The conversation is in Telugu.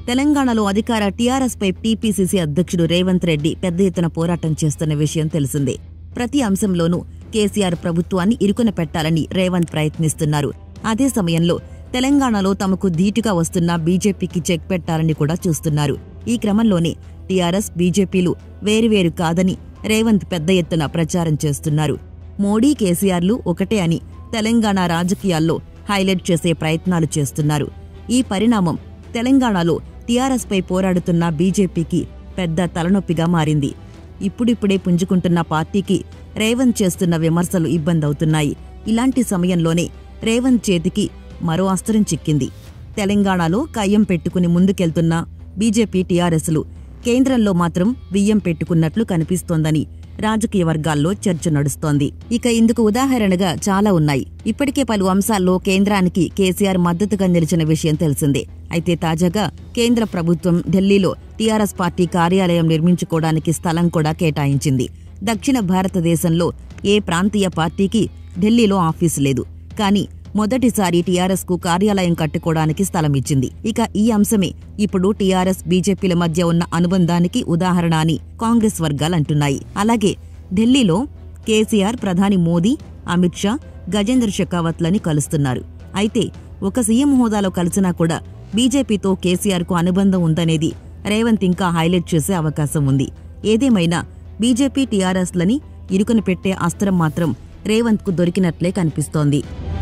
తెలంగాణలో అధికార టీఆర్ఎస్ పై టీపీసీసీ అధ్యక్షుడు రేవంత్ రెడ్డి పెద్ద ఎత్తున పోరాటం చేస్తున్న విషయం తెలిసిందే ప్రతి అంశంలోనూ కేసీఆర్ ప్రభుత్వాన్ని ఇరుకున పెట్టాలని రేవంత్ ప్రయత్నిస్తున్నారు అదే సమయంలో తెలంగాణలో తమకు ధీటుగా వస్తున్న బీజేపీకి చెక్ పెట్టాలని కూడా చూస్తున్నారు ఈ క్రమంలోనే టీఆర్ఎస్ బీజేపీలు వేరువేరు కాదని రేవంత్ పెద్ద ఎత్తున ప్రచారం చేస్తున్నారు మోడీ కేసీఆర్లు ఒకటే అని తెలంగాణ రాజకీయాల్లో హైలైట్ చేసే ప్రయత్నాలు చేస్తున్నారు ఈ పరిణామం తెలంగాణలో టీఆర్ఎస్ పై పోరాడుతున్న బీజేపీకి పెద్ద తలనొప్పిగా మారింది ఇప్పుడిప్పుడే పుంజుకుంటున్న పార్టీకి రేవంత్ చేస్తున్న విమర్శలు ఇబ్బందవుతున్నాయి ఇలాంటి సమయంలోనే రేవంత్ చేతికి మరో అస్త్రం చిక్కింది తెలంగాణలో కయ్యం పెట్టుకుని ముందుకెళ్తున్న బీజేపీ టీఆర్ఎస్లు కేంద్రంలో మాత్రం బియ్యం పెట్టుకున్నట్లు కనిపిస్తోందని రాజకీయ వర్గాల్లో చర్చ నడుస్తోంది ఇక ఇందుకు ఉదాహరణగా చాలా ఉన్నాయి ఇప్పటికే పలు అంశాల్లో కేంద్రానికి కేసీఆర్ మద్దతుగా నిలిచిన విషయం తెలిసిందే అయితే తాజాగా కేంద్ర ప్రభుత్వం ఢిల్లీలో టీఆర్ఎస్ పార్టీ కార్యాలయం నిర్మించుకోవడానికి స్థలం కూడా కేటాయించింది దక్షిణ భారతదేశంలో ఏ ప్రాంతీయ పార్టీకి ఢిల్లీలో ఆఫీసు లేదు కానీ మొదటిసారి టీఆర్ఎస్ కు కార్యాలయం కట్టుకోవడానికి స్థలం ఇచ్చింది ఇక ఈ అంశమే ఇప్పుడు టీఆర్ఎస్ బీజేపీల మధ్య ఉన్న అనుబంధానికి ఉదాహరణ అని కాంగ్రెస్ వర్గాలంటున్నాయి అలాగే ఢిల్లీలో కేసీఆర్ ప్రధాని మోదీ అమిత్ షా గజేంద్ర షెకావత్లని కలుస్తున్నారు అయితే ఒక సీఎం హోదాలో కలిసినా కూడా బీజేపీతో కేసీఆర్ కు అనుబంధం ఉందనేది రేవంత్ ఇంకా హైలైట్ చేసే అవకాశం ఉంది ఏదేమైనా బీజేపీ టీఆర్ఎస్లని ఇరుకున పెట్టే అస్త్రం మాత్రం రేవంత్ కు దొరికినట్లే కనిపిస్తోంది